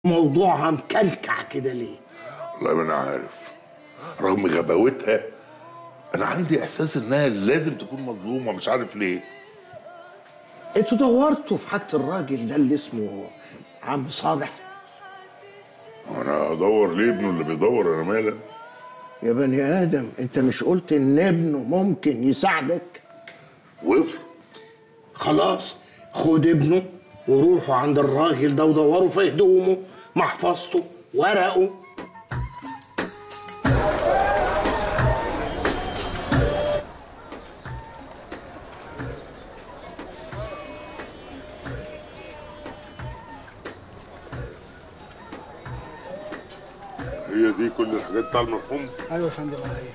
موضوعها مكلكع كده ليه والله ما انا عارف رغم غباوتها انا عندي احساس انها لازم تكون مظلومه مش عارف ليه انتوا دورتوا في حاجه الراجل ده اللي اسمه عم صالح انا ادور ليه ابنه اللي بيدور انا مالي يا بني ادم انت مش قلت ان ابنه ممكن يساعدك وافرض خلاص خد ابنه وروحوا عند الراجل ده ودوروا في هدومه محفظته ورقه هي دي كل الحاجات بتاع المرحوم ايوه يا فندم هي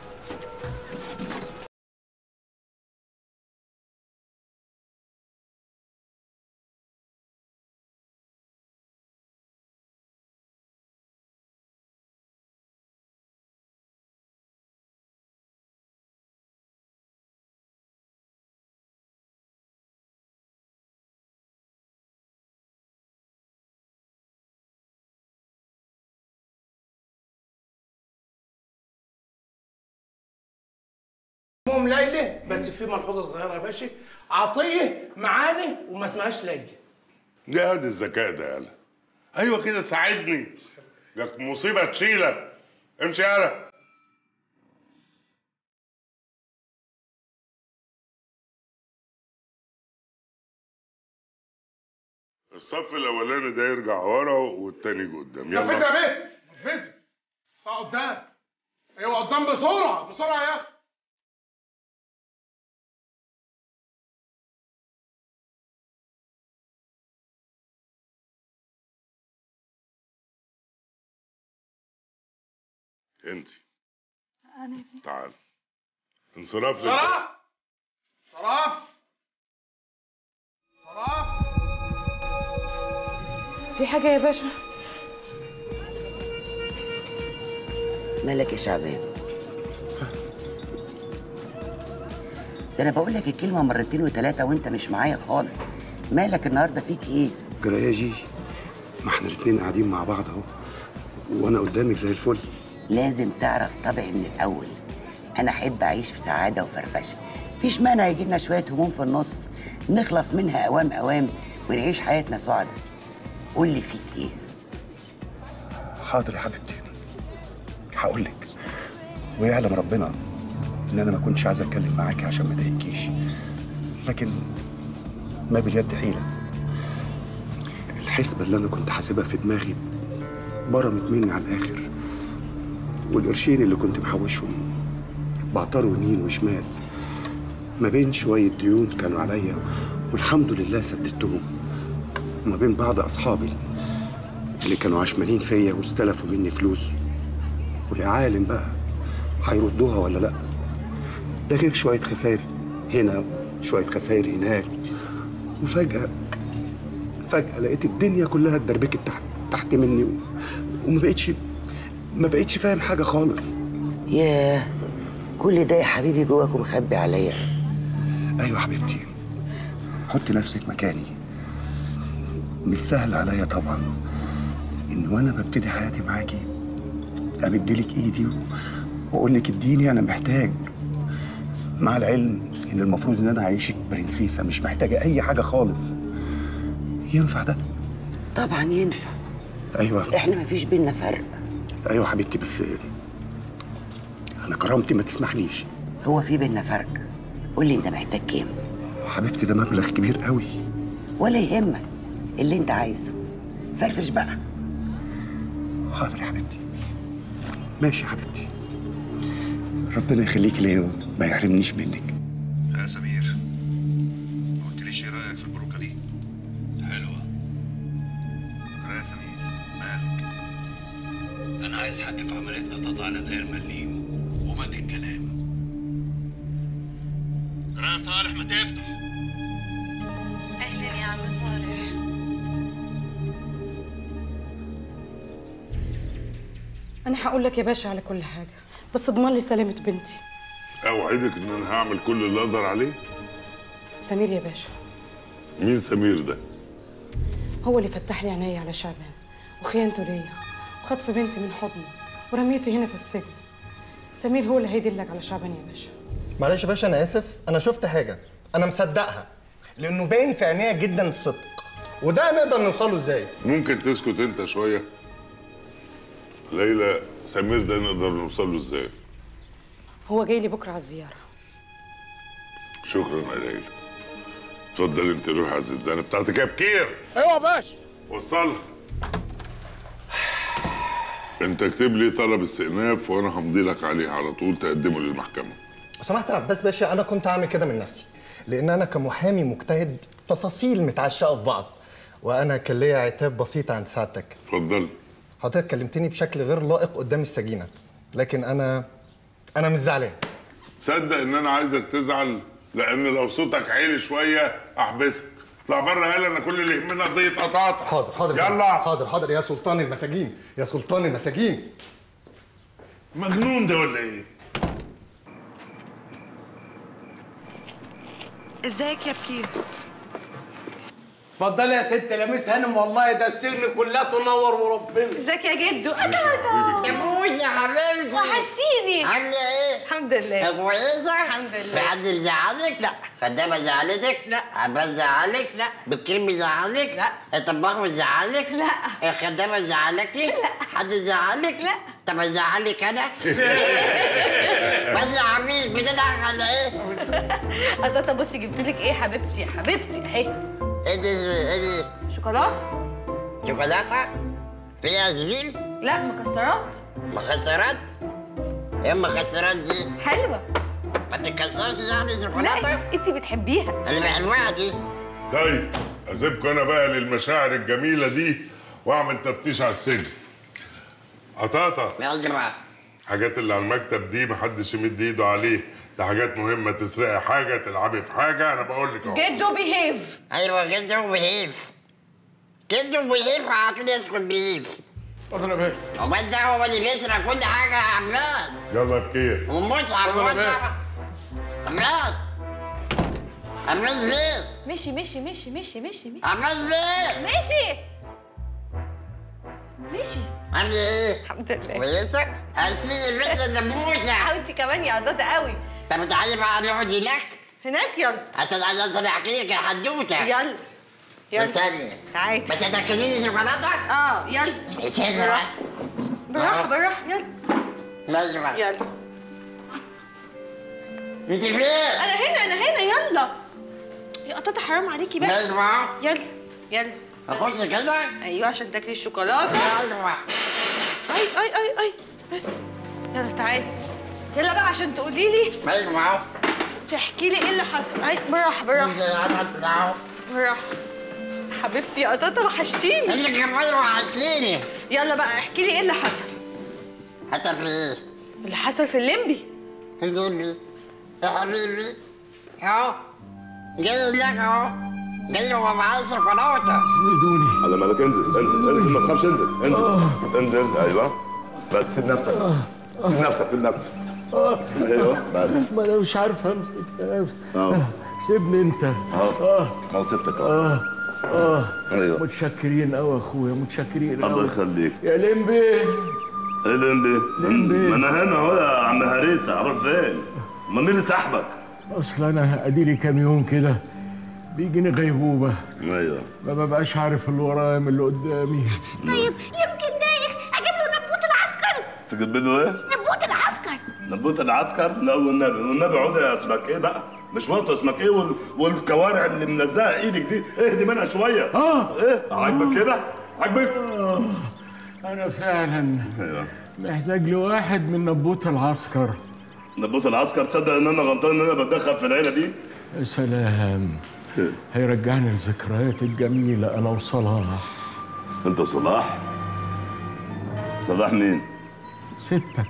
ام ليلى بس في ملحوظه صغيره يا باشا عطيه معاني وما اسمهاش ليلى يا دي الذكاء ده يالا ايوه كده ساعدني جاك مصيبه تشيلك امشي يالا الصف الاولاني ده يرجع ورا والتاني يجي قدام نفذ يا يلا بيه نفذ اطلع قدام ايوه قدام بسرعه بسرعه يا اخي انت تعال انصراف لل- صراف صراف صراف في حاجة يا باشا مالك يا شعبان ده انا بقول لك الكلمه مرتين وثلاثه وانت مش معايا خالص مالك النهارده فيك ايه جرى يا جيجي ما احنا الاتنين قاعدين مع بعض اهو وانا قدامك زي الفل لازم تعرف طبعي من الاول انا احب اعيش في سعاده وفرفشه مفيش مانع يجي لنا شويه هموم في النص نخلص منها اوام اوام ونعيش حياتنا سعداء قول لي فيك ايه حاضر يا حبيبتي هقول لك ويعلم ربنا ان انا ما كنتش عايز اتكلم معاكي عشان ما اضايقكيش لكن ما باليد حيله الحسبه اللي انا كنت حاسبها في دماغي برمت مني على الاخر والقرشين اللي كنت محوشهم بعطروا يمين وشمال ما بين شويه ديون كانوا عليا والحمد لله سددتهم وما بين بعض اصحابي اللي كانوا عشمانين فيا واستلفوا مني فلوس ويا عالم بقى هيردوها ولا لا ده غير شوية خسائر هنا شوية خسائر هناك وفجأة فجأة لقيت الدنيا كلها اتدربكت تحت تحت مني و... وما بقتش ما بقتش فاهم حاجة خالص ياه كل ده يا حبيبي جواك ومخبي عليا أيوة حبيبتي حط نفسك مكاني مش سهل عليا طبعا إن وأنا ببتدي حياتي معاكي أمدلك إيدي و- وأقول لك اديني أنا محتاج مع العلم إن المفروض إن أنا أعيشك برنسيسة مش محتاجة أي حاجة خالص ينفع ده؟ طبعا ينفع أيوة احنا مفيش بينا فرق أيوة حبيبتي بس أنا كرامتي ما تسمحليش هو في بينا فرق قول لي انت محتاج كام حبيبتي ده مبلغ كبير قوي ولا يهمك اللي انت عايزه فرفش بقى حاضر يا حبيبتي ماشي يا حبيبتي ربنا يخليك ليا وما يحرمنيش منك يا سمير ما قلتليش ايه رايك في البروكه دي حلوة يا سمير مالك أنا عايز حق في عملية قطاط على داير مليم ومات الكلام يا صالح ما تفتح أهلا يا عم صالح أنا هقول لك يا باشا على كل حاجة بس اضمن لي سلامة بنتي اوعدك ان انا هعمل كل اللي اقدر عليه سمير يا باشا مين سمير ده هو اللي فتح لي عينيا على شعبان وخيانته ليا وخطف بنتي من حضني ورميتي هنا في السجن سمير هو اللي هيدلك على شعبان يا باشا معلش يا باشا انا اسف انا شفت حاجه انا مصدقها لانه باين في عينيها جدا الصدق وده نقدر نوصله ازاي ممكن تسكت انت شويه ليلى سمير ده نقدر نوصل له ازاي هو جاي لي بكره على الزياره شكرا يا ليلى اتفضل انت روح على الزنزانه بتاعتك يا بكير ايوه يا باشا وصلها انت اكتب لي طلب استئناف وانا همضي لك عليه على طول تقدمه للمحكمه لو سمحت يا عباس باشا انا كنت هعمل كده من نفسي لان انا كمحامي مجتهد تفاصيل متعشقه في بعض وانا كان ليا عتاب بسيط عند سعادتك اتفضل حضرتك كلمتني بشكل غير لائق قدام السجينه لكن انا انا مش زعلان صدق ان انا عايزك تزعل لان لو صوتك عالي شويه احبسك اطلع بره يلا انا كل اللي يهمنا قضيه قطاطا حاضر حاضر يلا حاضر حاضر يا سلطان المساجين يا سلطان المساجين مجنون ده ولا ايه ازيك يا بكير اتفضلي يا ست لميس هانم والله ده السجن كلها تنور وربنا ازيك يا جدو انا يا بوس يا حبيبتي وحشتيني عاملة ايه؟ الحمد لله كويسة؟ الحمد لله. في حد مزعلك؟ لا. خدامة زعلتك؟ لا. عباس زعلك؟ لا. بكير مزعلك؟ لا. الطباخ مزعلك؟ لا. الخدامة زعلكي؟ لا. حد زعلك؟ لا. طب ازعلك انا؟ بس يا حبيبي بتضحك على ايه؟ قطاطا بصي جبت لك ايه حبيبتي يا حبيبتي اهي ايه دي ايه دي؟ شوكولاته شوكولاتة؟ فيها زبيب؟ لا مكسرات مخسرات؟ ايه المخسرات دي؟ حلوه ما تتكسرش يعني لا شوكولاتة؟ انت بتحبيها اللي بحبها دي طيب اسيبكم انا بقى للمشاعر الجميله دي واعمل تفتيش على السجن قطاطا يلا بقى الحاجات اللي على المكتب دي محدش يمد ايده عليه ده حاجات مهمه تسرقي حاجه تلعبي في حاجه انا بقول لك اهو جدو بيهيف ايوه كده وبيهيف كده وبيهيف عقل يسكن بيهيف اتفضل يا باشا امال ده هو اللي بيسرق كل حاجه يا عباس يلا بكير ومصعب هو ده عباس عباس بيه مشي مشي مشي مشي مشي مشي عباس بيه مشي مشي عامل ايه؟ الحمد لله كويسه؟ هسيب البنت الناموسه حاولتي كمان يا قطاطا قوي طب تعالي بقى نقعد هناك هناك يلا عشان عايز انزل احكي لك الحدوته يلا يلا استني تعالي بس هتاكليني شوكولاته؟ اه يلا استني بقى بالراحه بالراحه يلا لازم بقى. يلا انت فين؟ انا هنا انا هنا يلا يا قطاطا حرام عليكي بقى لازم بقى. يلا يلا اخش كده؟ ايوه عشان تاكلي الشوكولاته لازم بقى. اي اي اي اي بس يلا تعالي يلا بقى عشان تقولي لي لازم بقى. تحكي لي ايه اللي حصل اي بالراحه بالراحه انت قاعدة تلعب. بالراحه حبيبتي يا قطاطا وحشتيني انت كمان وحشتيني يلا بقى احكي لي ايه اللي حصل حتى في ايه؟ اللي حصل في الليمبي حبيبي يا حبيبي اهو جاي لك اهو جاي هو معاه شوكولاته على مالك انزل انزل انزل ما تخافش انزل انزل انزل ايوه بس سيب نفسك سيب نفسك سيب نفسك ايوه بس ما انا مش عارف امسك نفسي. اهو سيبني انت اهو اهو سبتك اهو اه ايوه متشكرين قوي يا اخويا متشكرين الله قوي يخليك يا لمبي ايه لمبي لمبي. ما انا هنا اهو يا عم هريسه عارف فين ما مين اللي سحبك اصل انا اديلي كام يوم كده بيجيني غيبوبه ايوه ما ببقاش عارف اللي ورايا من اللي قدامي طيب يمكن دايخ اجيب له نبوت العسكر تجيب له ايه؟ نبوت العسكر نبوت العسكر لا والنبي والنبي عودة يا اسمك ايه بقى مش وقت اسمك ايه وال... والكوارع اللي ملزقه ايدك دي اهدي منها شويه اه ايه عاجبك كده عاجبك انا فعلا ايوه محتاج لواحد من نبوت العسكر نبوت العسكر تصدق ان انا غلطان ان انا بتدخل في العيله دي يا سلام هيرجعني لذكريات الجميله انا وصلاح انت صلاح صلاح مين ستك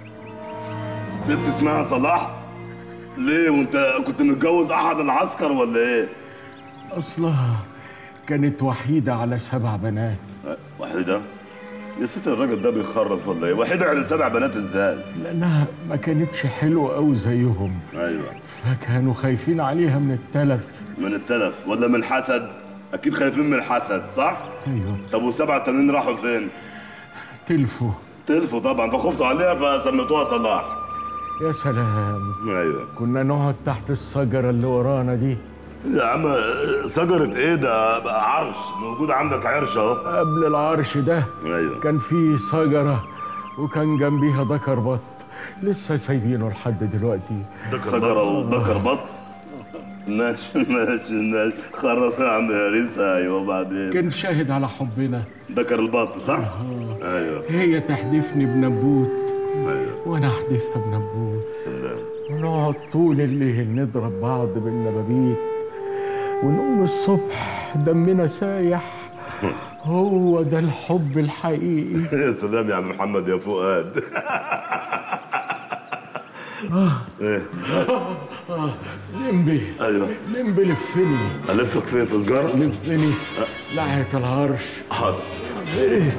ست اسمها صلاح ليه وانت كنت متجوز احد العسكر ولا ايه اصلها كانت وحيده على سبع بنات أه، وحيده يا ست الراجل ده بيخرف ولا ايه وحيده على سبع بنات ازاي لانها ما كانتش حلوه قوي زيهم ايوه فكانوا خايفين عليها من التلف من التلف ولا من حسد اكيد خايفين من الحسد صح ايوه طب والسبعه التانيين راحوا فين تلفوا تلفوا طبعا فخفتوا عليها فسميتوها صلاح يا سلام ايوه كنا نقعد تحت الشجرة اللي ورانا دي يا عم شجرة ايه ده بقى عرش موجود عندك عرش اهو قبل العرش ده ايوه كان في شجرة وكان جنبيها ذكر بط لسه سايبينه لحد دلوقتي شجرة وذكر بط ماشي ماشي ماشي خرف يا عم هريسة ايوه بعدين كان شاهد على حبنا ذكر البط صح؟ ايوه هي تحدفني بنبوت ايوه وانا احدفها بنبوت سلام ونقعد طول الليل نضرب بعض بالنبابيت ونقوم الصبح دمنا سايح هو ده الحب الحقيقي يا سلام يا عم محمد يا فؤاد ايه لمبي ايوه لمبي لفني الفك فين في سجارة؟ لفني ناحية العرش حاضر لفني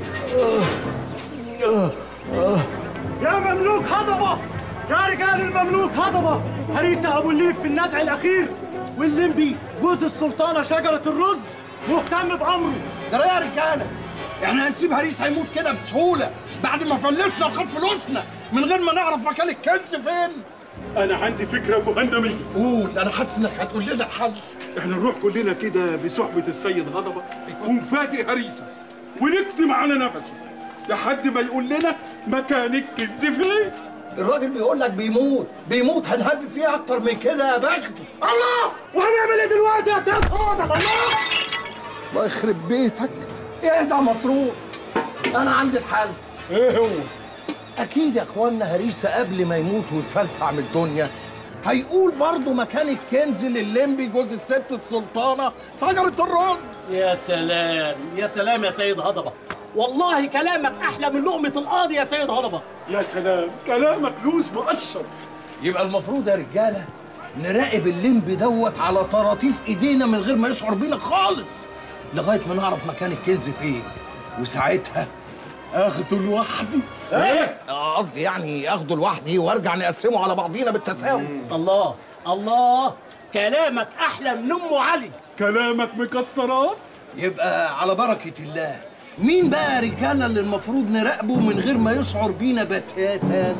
يا مملوك هضبة يا رجال المملوك هضبة هريسة أبو الليف في النزع الأخير واللمبي جوز السلطانة شجرة الرز مهتم بأمره ده يا رجالة احنا هنسيب هريس هيموت كده بسهولة بعد ما فلسنا وخد فلوسنا من غير ما نعرف مكان الكنز فين انا عندي فكره مهندميه قول انا حاسس انك هتقول لنا حل احنا نروح كلنا كده بصحبه السيد هضبه ونفاجئ هريسه ونكتم على نفسه لحد ما يقول لنا مكان الكنز فين الراجل بيقول لك بيموت بيموت هنهب فيه اكتر من كده يا بختي الله وهنعمل ايه دلوقتي يا سيد هضبة الله الله يخرب بيتك اهدى يا مسرور انا عندي الحل ايه هو اكيد يا اخوانا هريسه قبل ما يموت ويفلسع من الدنيا هيقول برضه مكان الكنز لللمبي جوز الست السلطانه شجره الرز يا سلام يا سلام يا سيد هضبة والله كلامك أحلى من لقمة القاضي يا سيد هضبة يا سلام كلامك لوز مقشر يبقى المفروض يا رجاله نراقب اللمبي دوت على طراطيف ايدينا من غير ما يشعر بينا خالص لغايه ما نعرف مكان الكنز فين وساعتها اخده لوحدي ايه آه، قصدي يعني اخده لوحدي وارجع نقسمه على بعضينا بالتساوي الله الله كلامك أحلى من أم علي كلامك مكسرات يبقى على بركه الله مين بقى يا رجاله اللي المفروض نراقبه من غير ما يشعر بينا بتاتا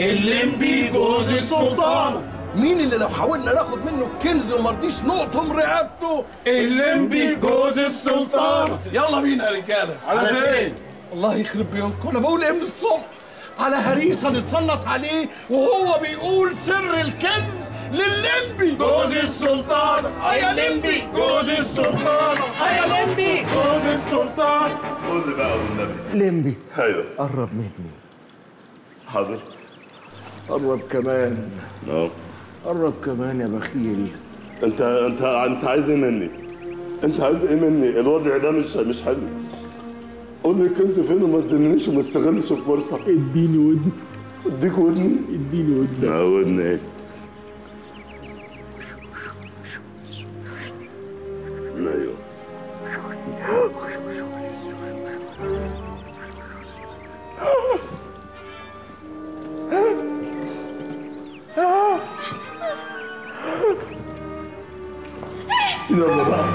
اللمبي جوز السلطانة. مين اللي لو حاولنا ناخد منه الكنز وما رضيش نقطم رقبته اللمبي جوز السلطانة. يلا بينا يا رجاله على فين؟ الله يخرب بيوتكم انا بقول ايه من الصبح على هريسه نتسلط عليه وهو بيقول سر الكنز لللمبي جوز السلطان يا اللمبي جوز السلطان يا لمبي جوز السلطان قول لي بقى والنبي لمبي ايوه قرب مني حاضر قرب كمان اه قرب كمان يا بخيل انت انت انت عايز ايه مني؟ انت عايز ايه مني؟ الوضع ده مش مش حلو قول لي الكنز فين وما تزننيش وما تستغلش الفرصه اديني ودن اديك ودني اديني ودن اه ودن ايه؟ ايوه يلا بقى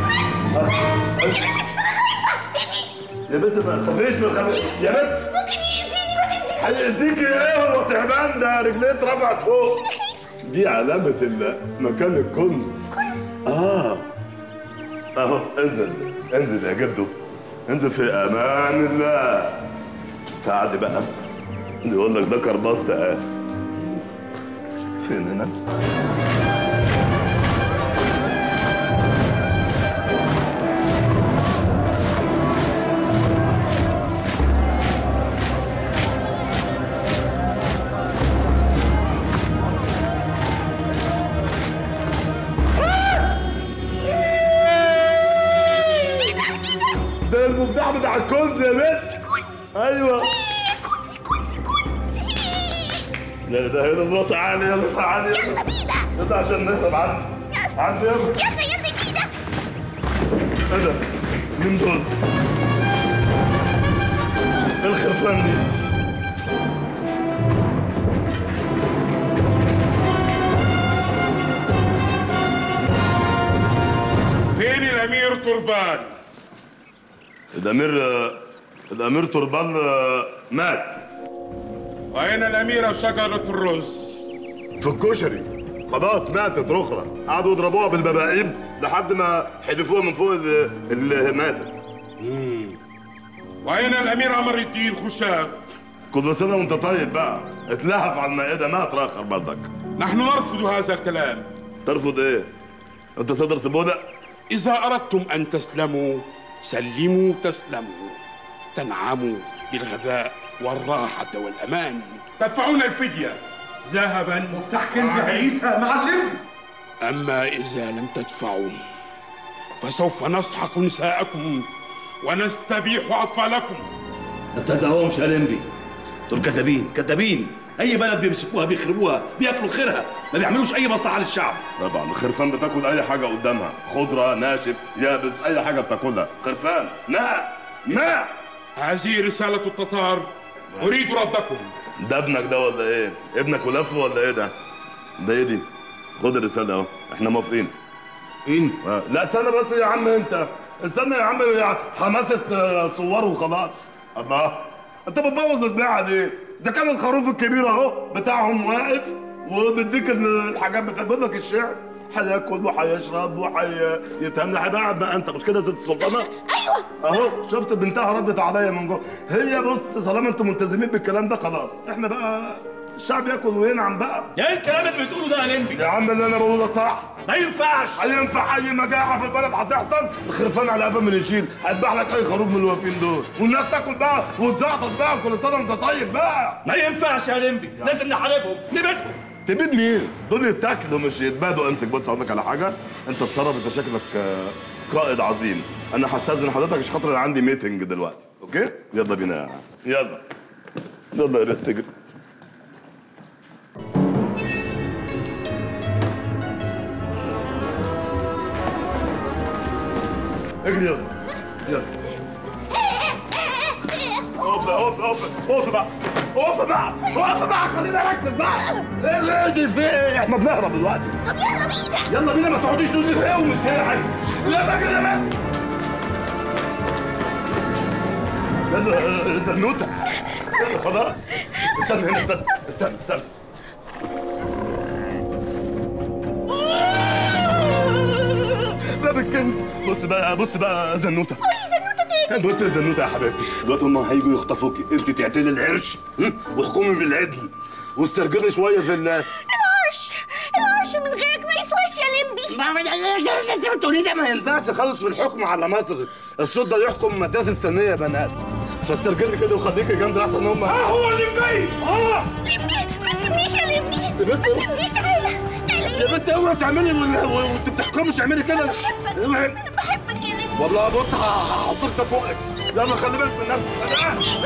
يا بنت ما تخافيش ما تخافيش يا بنت ممكن يأذيني ما هيأذيكي ايه هو تعبان ده رجليه اترفعت فوق دي علامة ال- مكان الكنز اه اهو انزل انزل يا جدو انزل في امان الله تعالي بقى يقول لك ده كربات اهي فين هنا؟ ده المفتاح بتاع الكنز يا بنت ايوه لا ده هنا الله تعالى يلا تعالى يلا يلا عشان نهرب عندي عندي يلا يلا يلا كده ايه ده؟ مين دول؟ ايه الخرفان دي؟ فين الامير تربان الامير الامير تربان مات واين الاميره شجره الرز في الكشري خلاص ماتت رخرة قعدوا يضربوها بالبباقيب لحد ما حدفوها من فوق ال- اللي ماتت واين الامير عمر الدين خشاف كل سنة وانت طيب بقى اتلهف على المائدة مات راخر برضك نحن نرفض هذا الكلام ترفض ايه؟ انت تقدر تبودع؟ إذا أردتم أن تسلموا سلموا تسلموا تنعموا بالغذاء والراحة والأمان تدفعون الفدية ذهبا مفتاح كنز عيسى معلم. أما إذا لم تدفعوا فسوف نسحق نساءكم ونستبيح أطفالكم ما تصدقهمش يا لمبي دول كدابين كدابين اي بلد بيمسكوها بيخربوها بياكلوا خيرها ما بيعملوش اي مصلحه للشعب طبعا الخرفان بتاكل اي حاجة قدامها خضرة ناشف يابس اي حاجة بتاكلها خرفان ماء ماء هذه رسالة التتار أريد ردكم ده ابنك ده ولا ايه؟ ابنك ولفه ولا ايه ده؟ ده ايه دي؟ خد الرسالة اهو احنا موافقين إن آه. لا استنى بس يا عم انت استنى يا عم يا حماسة آه، صور وخلاص الله انت بتبوظ البيعة ليه؟ ده كان الخروف الكبير اهو بتاعهم واقف وبيديك الحاجات بتاع بيقول لك الشعر هياكل وهيشرب وهيتهنى هيبقى قاعد بقى انت مش كده يا ست السلطانه؟ ايوه اهو شفت بنتها ردت عليا من جوه هي بص طالما انتم ملتزمين بالكلام ده خلاص احنا بقى الشعب ياكل وينعم بقى يا الكلام اللي بتقوله ده يا لمبي يا عم اللي انا بقوله ده صح ما ينفعش هينفع اي مجاعه في البلد هتحصل الخرفان على قفا من يشيل هيذبح لك اي خروف من الواقفين دول والناس تاكل بقى وتزعطط بقى كل سنه وانت طيب بقى ما ينفعش يا لمبي لازم نحاربهم نبيدهم تبيد مين؟ دول يتاكلوا مش يتبادوا امسك بص اقول لك على حاجه انت تصرف انت شكلك آه، قائد عظيم انا هستاذن حضرتك عشان خاطر أنا عندي ميتنج دلوقتي اوكي؟ يلا بينا يلا يلا يا ريت تجري اجري يلا يلا اقف اقف اقف اقف بقى اقف بقى اقف بقى خلينا نركز بقى ايه اللي دي في ايه احنا بنهرب دلوقتي طب يلا بينا يلا بينا ما تقعديش تقولي في ايه ومش في ايه حاجه يلا كده بقى يلا آه، البنوته يلا خلاص استنى هنا استنى استنى استنى باب الكنز بص بقى بص بقى يا زنوته بص يا زنوته يا حبيبتي دلوقتي هم هيجوا يخطفوكي انت تعتلي العرش هم؟ واحكمي بالعدل واسترجلي شويه في ال العرش العرش من غيرك ما يسواش يا لمبي انت بتقولي ده ما ينفعش خالص في الحكم على مصر الصوت ده يحكم مدرسه ثانيه يا بنات فاسترجلي كده وخليكي جنب احسن هم ها هو اللي جاي اه لمبي ما تسيبنيش يا لمبي يا بنت ما تسيبنيش تعالى تعالى يا بنت اوعي تعملي وال- و- وانت بتحكمي تعملي كده بحبك اوعي. انا بحبك يا لمبي والله بص هحطك ده فوقك يلا خلي بالك من نفسك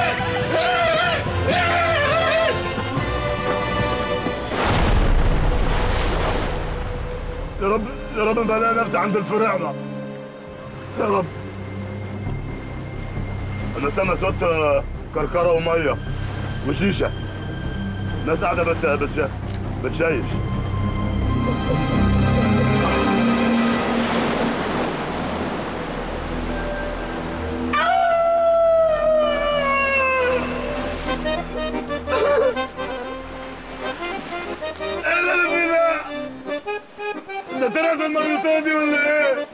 يا رب يا رب ما الاقي نفسي عند الفراعنه يا رب انا سامع صوت آه، كركره وميه وشيشه ناس قاعده بت بتش- بتشيش ايه اللي انا فيه ده؟ ده طلعت المريوطه دي ولا ايه؟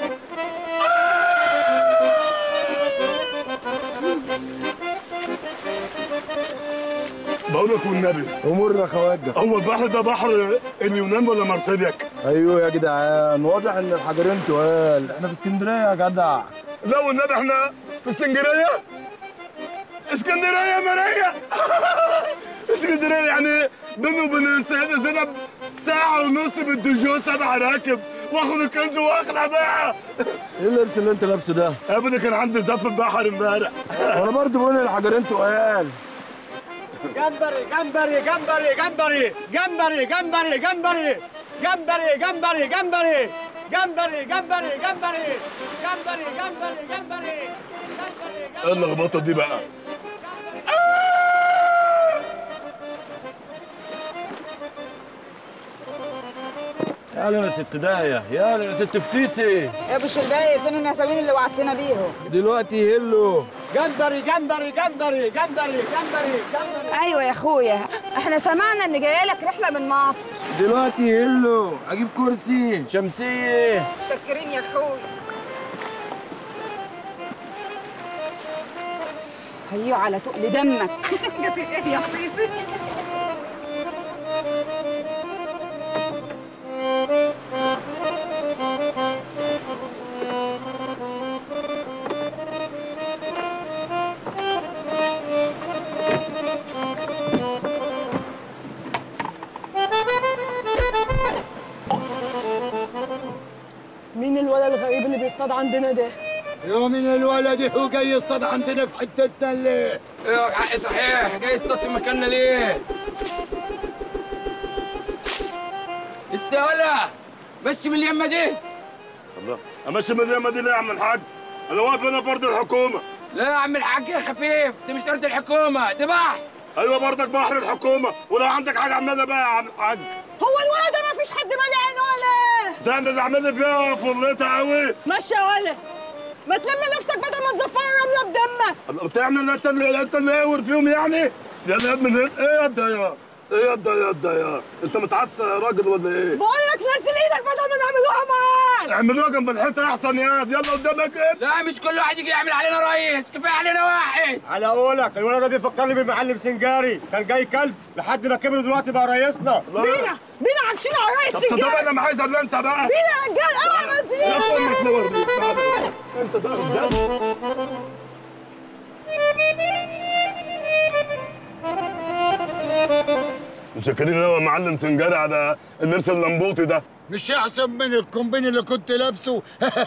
بقول لك والنبي امور يا خواجه هو البحر ده بحر اليونان ولا مارسيلياك؟ ايوه يا جدعان واضح ان الحجرين تقال احنا في اسكندريه يا جدع لا والنبي احنا في اسكندريه اسكندريه ماريا اسكندريه يعني بينه وبين السيده زينب ساعه ونص بالدجو سبع راكب واخد الكنز واخلع بقى ايه اللبس اللي انت لابسه ده؟ ابدا كان عندي زف البحر امبارح وانا برضه بقول الحجرين تقال جمبري جمبري جمبري جمبري جمبري جمبري جمبري جمبري جمبري جمبري جمبري جمبري جمبري جمبري جمبري جمبري ايه اللخبطه دي بقى يا يا ست دايه يا يا ست فتيسي يا ابو شلباي فين النساوين اللي وعدتنا بيهم دلوقتي هلو جندري جندري جندري جندري جندري جندري ايوه يا اخويا احنا سمعنا ان جايه لك رحله من مصر دلوقتي هلو اجيب كرسي شمسيه شكرين يا اخويا هيو على تقل دمك يا حبيبي مين الولد الغريب اللي بيصطاد عندنا ده؟ يا من الولد هو جاي يصطاد عندنا في حتتنا ليه؟ ايوه حقي صحيح جاي يصطاد في مكاننا ليه؟ انت ولا مشي من اليمه دي الله امشي من اليمه دي ليه يا عم الحاج؟ انا واقف هنا فرد الحكومه لا يا عم الحاج يا خفيف دي مش ارض الحكومه دي بحر ايوه برضك بحر الحكومه ولو عندك حاجه اعملها بقى يا عم الحاج هو الولد ده ما فيش حد مالي عينه ولا ده انا اللي عامل لي فيها فرلتها قوي ماشي يا ولا ما تلم نفسك بدل ما تزفر الرمله بدمك بتعمل اللي انت اللي انت اللي قاور فيهم يعني يا يا من هنا ايه يا ده يا ايه يا ده يا ده يا انت متعصب يا راجل ولا ايه؟ بقول لك نزل ايدك بدل ما نعملوها معاك اعملوها جنب الحيطه احسن يا يلا قدامك ايه؟ لا مش كل واحد يجي يعمل علينا رئيس كفايه علينا واحد على قولك الولد ده بيفكرني بمعلم سنجاري كان جاي كلب لحد ما كبر دلوقتي بقى رئيسنا بينا بينا عاكشين على طب الرئيس طب سنجاري انا ما عايز الا انت بقى بينا يا رجال اوعى نزل يا ايدك امك نورني تعالى. انت بقى قدام متشكرين قوي يا معلم سنجاري على اللبس اللمبوطي ده مش احسن من الكومبين اللي كنت لابسه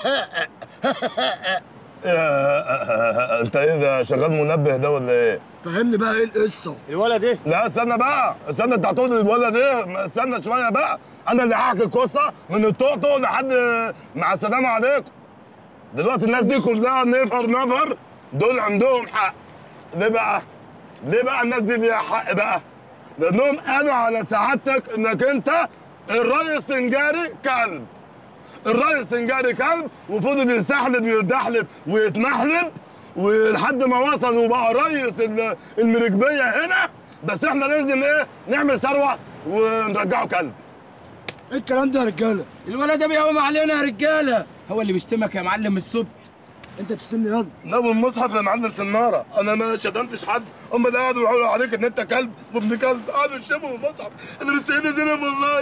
يا انت ايه ده شغال منبه ده ولا ايه؟ فهمني بقى ايه القصه الولد ايه؟ لا استنى بقى استنى انت هتقول الولد ايه؟ ما استنى شويه بقى انا اللي هحكي القصه من الطقطق لحد مع السلامه عليكم دلوقتي الناس دي كلها نفر نفر دول عندهم حق ليه بقى؟ ليه بقى الناس دي ليها حق بقى؟ لانهم قالوا على سعادتك انك انت الريس سنجاري كلب الريس سنجاري كلب وفضل يستحلب ويتدحلب ويتمحلب ولحد ما وصل وبقى ريس ال- المركبيه هنا بس احنا لازم ايه نعمل ثروه ونرجعه كلب ايه الكلام ده يا رجاله الولد ده بيقوم علينا يا رجاله هو اللي بيشتمك يا معلم الصبح انت بتشتمني ياض لا والمصحف يا معلم سناره انا ما شتمتش حد هم اللي قعدوا يقولوا عليك ان انت كلب وابن كلب قعدوا يشتموا المصحف انا مش سيدي زينب والله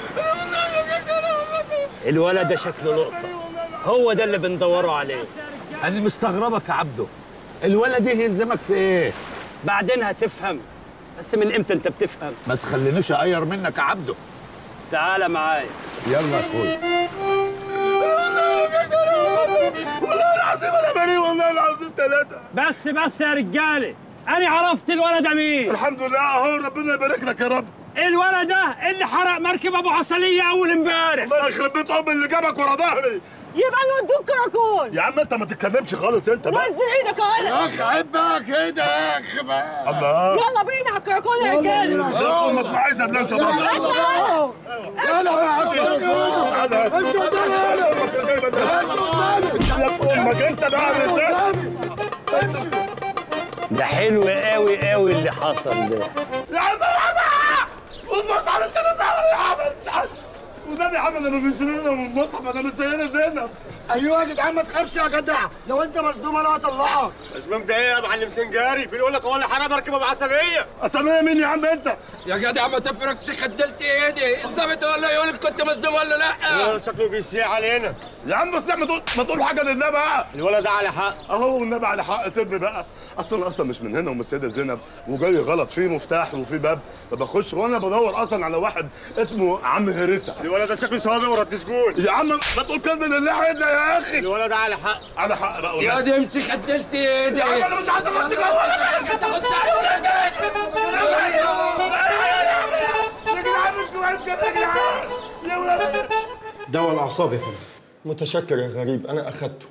الولد ده شكله لقطة هو ده اللي بندوروا عليه انا مستغربك يا عبده الولد ايه يلزمك في ايه بعدين هتفهم بس من امتى انت بتفهم ما تخلينيش اغير منك يا عبده تعالى معايا يلا يا اخويا والله العظيم انا بريء والله العظيم ثلاثه بس بس يا رجالة أنا عرفت الولد ده مين الحمد لله اهو ربنا يبارك لك يا رب الولد ده اللي حرق مركب أبو عسلية أول امبارح الله يخرب بيت ام اللي جابك ورا ظهري يبقى نودوك كراكون يا عم انت ما تتكلمش خالص انت بقى نزل ايدك يا ولد يا اخي عيب بقى كده يا اخي بقى الله يلا بينا على الكراكون يا رجاله يا امك ما عايزه الا انت برضه يلا يا عم امشي قدامي يلا امشي قدامي امك انت بقى ده حلو قوي قوي اللي حصل ده يا عم يا عم والمصحف انت اللي بتعمل يا عم مش عارف. والنبي يا عم انا مش سيدنا والمصحف انا مش سيدنا زينب ايوه يا جدعان ما تخافش يا جدع لو انت مصدوم انا هطلعك اسلام ده ايه يا معلم سنجاري بيقول لك هو اللي حرق مركب ابو عسليه اساميه مين يا عم انت يا جدع ما تفرقش خدلت ايدي الظابط ولا يقول لك كنت مصدوم ولا لا شكله بيسيع علينا يا عم بس ما تقول ما تقول حاجه لله بقى الولد ده على حق اهو والنبي على حق سيبني بقى اصل انا اصلا مش من هنا ومن السيده زينب وجاي غلط في مفتاح وفي باب فبخش وانا بدور اصلا على واحد اسمه عم هرسه الولد ده شكله سوابق ورد سجون يا عم ما تقول كلمه لله عدنا يا اخي الولد ده على حق على حق بقى والله. يا دي امشي خدلت ايدي يا عم انا مش عايز اخش جوه ولا تاخد تعالى دواء الاعصاب يا فندم متشكر يا غريب انا اخدته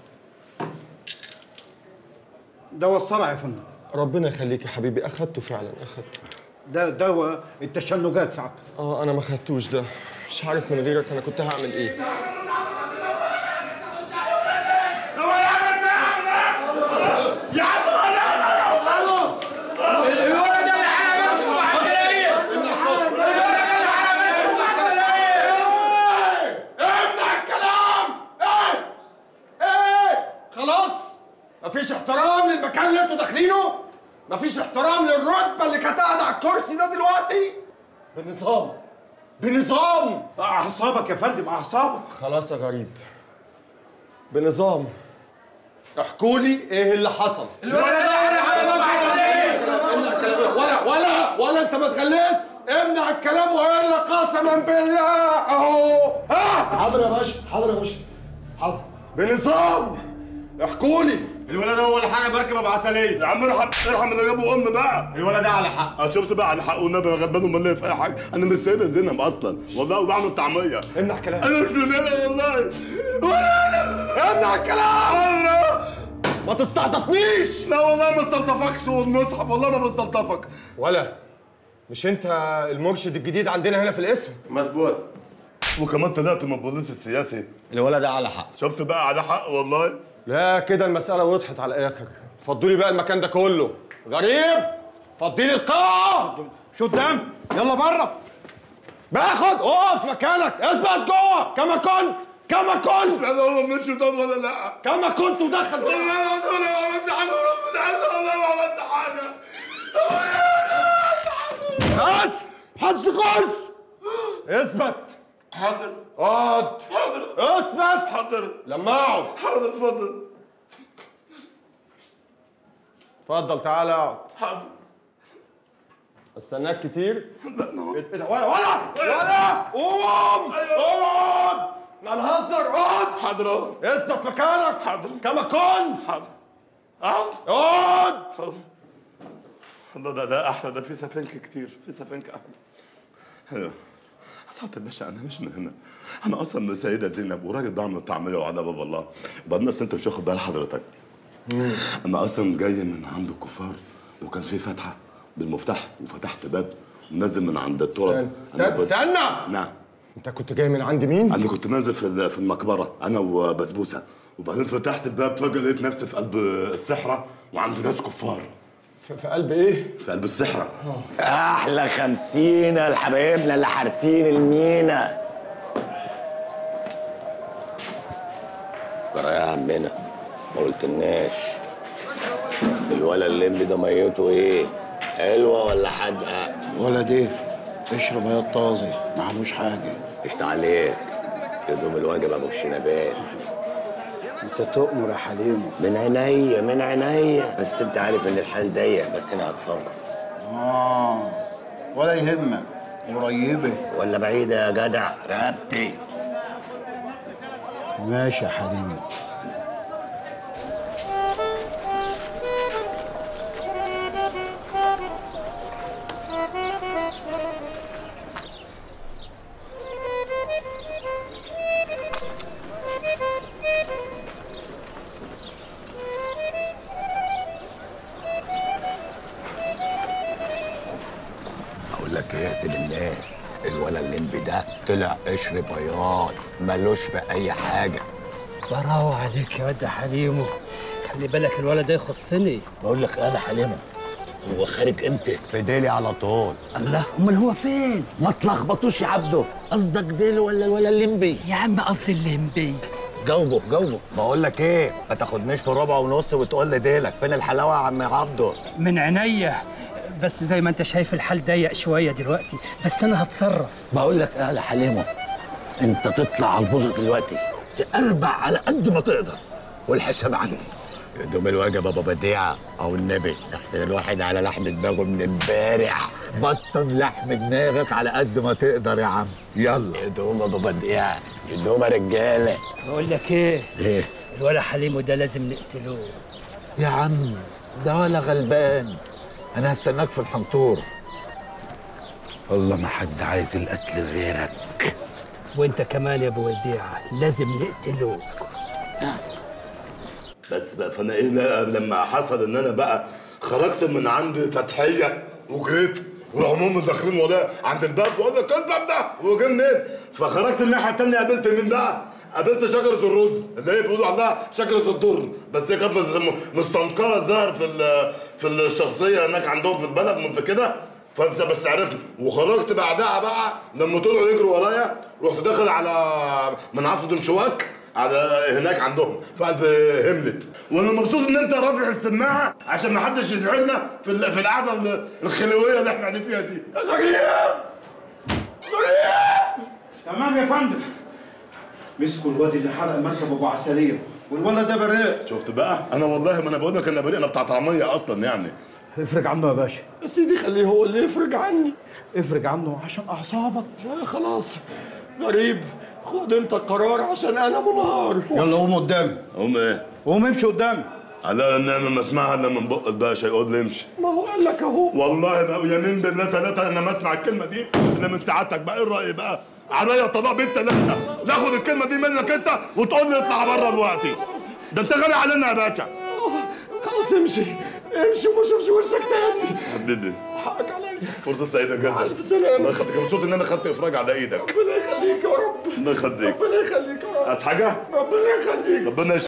دواء الصرع يا فندم ربنا يخليك يا حبيبي اخدته فعلا اخدته ده دواء التشنجات ساعتها اه انا ما خدتوش ده مش عارف من غيرك انا كنت هعمل ايه يا عم خلاص الولد ده امنع الكلام ايه ايه خلاص مفيش احترام للمكان اللي انتوا داخلينه مفيش احترام للرتبه اللي كانت قاعده على الكرسي ده دلوقتي بنظام بنظام اعصابك يا فندم اعصابك خلاص يا غريب بنظام احكوا لي ايه اللي حصل الولد ده ولا حاجه ولا ولا ولا انت ما تغلس امنع الكلام والا قسما بالله اهو ها حاضر يا باشا حاضر يا باشا حاضر بنظام احكوا لي الولد ده اول حاجه بركب ابو عسليه يا عم ارحم ارحم اللي جابه ام بقى الولد ده على حق اه شفت بقى على حق والنبي انا غلبان امال في اي حاجه انا مش سيدة زينب اصلا والله وبعمل طعميه امنع كلام انا مش من هنا والله امنع الكلام ما تستعطفنيش لا والله ما استلطفكش والمصحف والله ما بستلطفك ولا مش انت المرشد الجديد عندنا هنا في الاسم مظبوط وكمان طلعت من البوليس السياسي الولد ده على حق شفت بقى على حق والله لا كده المسألة وضحت على الآخر فضوا لي بقى المكان ده كله غريب فضي لي القاعة شو قدام يلا بره باخد اقف مكانك اثبت جوه كما كنت كما كنت انا هو مش ده ولا لا كما كنت ودخل والله العظيم انا ما عملت حاجه وربنا عز والله ما عملت حاجه بس محدش يخش اثبت حاضر اقعد حاضر اثبت حاضر لما اقعد حاضر اتفضل اتفضل تعالى اقعد حاضر استناك كتير لا نو ايه ده ولا ولا ولا قوم اقعد ما نهزر اقعد حاضر اهو اثبت مكانك حاضر كما كنت حاضر اقعد اقعد الله ده ده احلى ده في سفنك كتير في سفنك احلى حلو سعادة الباشا انا مش من هنا انا اصلا من سيدة زينب وراجل بعمل طعميه وعلى باب الله وبعدين اصل انت مش واخد بال حضرتك انا اصلا جاي من عند الكفار وكان في فتحه بالمفتاح وفتحت باب ونازل من عند التراب استنى أنا استنى, بس- استنى. نعم انت كنت جاي من عند مين؟ انا كنت نازل في ال- في المقبره انا وبسبوسه وبعدين فتحت الباب فجاه لقيت نفسي في قلب الصحراء وعند ناس كفار في, في قلب ايه؟ في قلب الصحراء احلى خمسين لحبايبنا اللي حارسين المينا جرى يا عمنا ما قلتلناش الولا الليمبي ده ميته ايه حلوه ولا حادقه ولد ايه اشرب يا طازي ما عملوش حاجه قشطة عليك يدوم الواجب ابو الشنبات انت تؤمر يا حليم من عينيا من عينيا بس انت عارف ان الحال ضيق بس انا هتصرف اه ولا يهمك قريبه ولا بعيده يا جدع رقبتي ماشي يا حليم اقول لك ايه يا سيد الناس الولا الليمبي ده طلع قشر بياض ملوش في اي حاجه براوة عليك يا واد يا حليمو خلي بالك الولد ده يخصني بقول لك انا حليمه هو خارج امتى في ديلي على طول الله امال هو فين ما تلخبطوش يا عبده قصدك ديلي ولا ولا الليمبي يا عم قصدي الليمبي جاوبه جاوبه بقول لك ايه ما تاخدنيش في ربع ونص وتقول لي ديلك فين الحلاوه يا عم عبده من عينيا بس زي ما انت شايف الحال ضيق شويه دلوقتي بس انا هتصرف بقول لك ايه يا حليمه انت تطلع على البوظه دلوقتي تقربع على قد ما تقدر والحساب عندي يدوم الواجب ابو بديعه او النبي احسن الواحد على لحم دماغه من امبارح بطن لحم دماغك على قد ما تقدر يا عم يلا يدوم ابو بديعه يدوم يا رجاله بقول لك ايه ايه الولا حليمو ده لازم نقتلوه يا عم ده ولا غلبان انا هستناك في الحنطور والله ما حد عايز القتل غيرك وانت كمان يا ابو وديعه لازم نقتلوك بس بقى فانا ايه بقى لما حصل ان انا بقى خرجت من عند فتحيه وجريت وراحوا هم داخلين ورايا عند الباب بقول لك الباب ده هو جه منين؟ فخرجت الناحيه الثانيه قابلت مين بقى؟ قابلت شجره الرز اللي هي بيقولوا عليها شجره الضر بس هي كانت م- مستنقره ظاهر في ال- في الشخصيه هناك عندهم في البلد ما انت كده فانت بس عرفت وخرجت بعدها بقى لما طلعوا يجروا ورايا رحت داخل على منعصر دنشواك على هناك عندهم في قلب هملت وانا مبسوط ان انت رافع السماعه عشان ما حدش يزعلنا في ال- في القعده ال- الخلويه اللي احنا قاعدين فيها دي غريب تمام يا فندم مسكوا الواد اللي حرق مركب ابو عسليه والولد ده بريء شفت بقى انا والله ما انا بقول لك انا بريء انا بتاع طعميه اصلا يعني افرج عنه يا باشا يا سيدي خليه هو اللي يفرج عني افرج عنه عشان اعصابك لا خلاص غريب خد انت القرار عشان انا منهار يلا قوم قدامي قوم ايه؟ قوم امشي قدامي على النعمه ما اسمعها الا من بق الباشا يقول لي امشي ما هو قال لك اهو والله بقى يمين بالله ثلاثه انا ما اسمع الكلمه دي الا من سعادتك بقى ايه الراي بقى؟ عليا طلاق بنت ثلاثه ناخد الكلمه دي منك انت وتقول لي اطلع بره دلوقتي ده انت غالي علينا يا باشا خلاص امشي امشي وما اشوفش وشك تاني حبيبي حقك عليا فرصه سعيده جدا ألف سلامة. الله يخليك مبسوط ان انا خدت افراج على ايدك ربنا يخليك يا رب الله يخليك ربنا يخليك يا رب عايز حاجه؟ ربنا يخليك ربنا